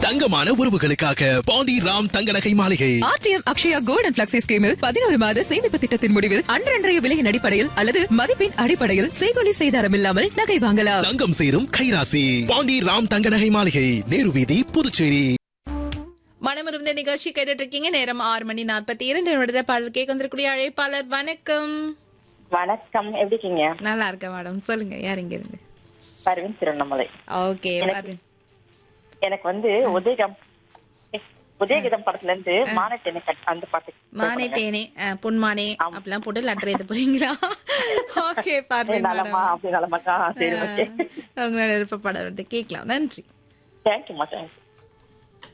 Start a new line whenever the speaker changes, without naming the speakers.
தங்கமான உறவுகளுக்காக பாண்டி ராம் தங்க நகை மாளிகை
RTM Akshaya gold and flexi ஸ்கீமில் பதினோரு மாத சேமிப்பு திட்டத்தின் முடிவில் அன்றன்றைய விலையின் அடிப்படையில் அல்லது மதிப்பின் அடிப்படையில் செய்கொலி செய்தாரம் இல்லாமல் நகை வாங்கலாம்
தங்கம் சேரும் கைராசி பாண்டி ராம் தங்க நகை மாளிகை நேரு வீதி புதுச்சேரி
மனமிருந்த நிகழ்ச்சி கேட்டுட்டு இருக்கீங்க நேரம் ஆறு மணி நாற்பத்தி இரண்டு நிமிடத்தை பாடல் கேட்க வந்திருக்கூடிய அழைப்பாளர் வணக்கம்
வணக்கம் எப்படி இருக்கீங்க
நல்லா இருக்கேன் மேடம் சொல்லுங்க யார் இங்க இருந்து
பர்வீன் திருவண்ணாமலை
ஓகே
எனக்கு- எனக்கு வந்து உதயகம் உதயகிதம் படத்துல இருந்து மானட்டேனை கட் அந்த பாட்டு
மானே தேனே அஹ், பொன்மானே அப்படிலாம் போட்டு லெட்டர் எழுத போறீங்களா ஓகே பார்ப்பேன்
நலமா அப்படி நலமாக்கா சரி ஓகே
உங்களோட விருப்பப்படம் வந்து கேட்கலாம் நன்றி
தேங்க்யூமா தேங்க்யூ